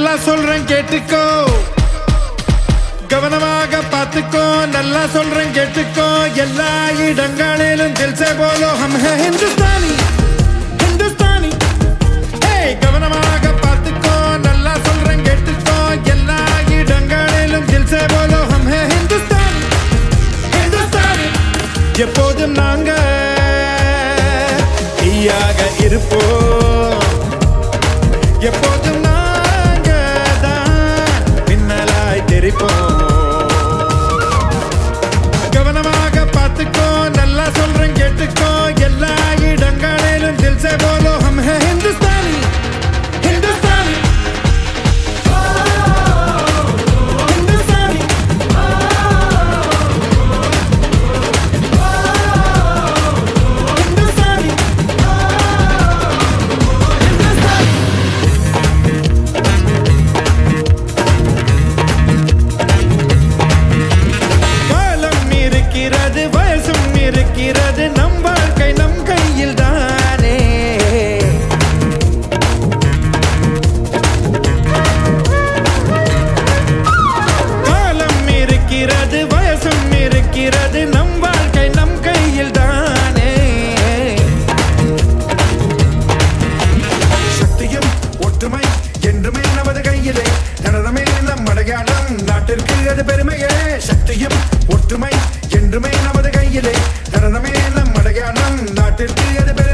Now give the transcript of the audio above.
நல்லா சொல்றேன் கேட்டுக்கோ கவனமாக பார்த்துக்கோ நல்லா சொல்றேன் கேட்டுக்கோ எல்லா இடங்களிலும் தில்சே போலோ ஹம் ஹே ஹிந்துஸ்தானி ஹிந்துஸ்தானி ஏய் கவனமாக பார்த்துக்கோ நல்லா சொல்றேன் கேட்டுக்கோ எல்லா இடங்களிலும் தில்சே போலோ ஹம் ஹே ஹிந்துஸ்தானி ஹிந்துஸ்தானி எப்போதும் நாங்க தீயாக இருப்போம் எப்போதும் நாங்க தான் மின்னலாய் தெரிப்போம் கவனமாக பார்த்துக்கோ நல்லா சொல்றேன் கேட்டுக்கோ எல்லா இடங்களிலும் தில்சே போலோ ஹம் ஹே ஹிந்துஸ்தானி ஹிந்துஸ்தானி ஹிந்துஸ்தானி ஹிந்துஸ்தானி காலம் இருக்கிறது வயசும் இருக்கிறது நம் வாழ்க்கை நம் கையில் தானே காலம் இருக்கிறது வயசும் இருக்கிறது நம் வாழ்க்கை நம் கையில் தானே சக்தியும் ஒற்றுமை என்றுமே நமது கையிலே நடனமே நம் அடையாளம் நாட்டிற்கு அது பெருமையே சக்தியும் ஒற்றுமை என்றுமே நமது கையிலே நடனமே நம் அடையாளம் நாட்டிற்கு அது பெருமை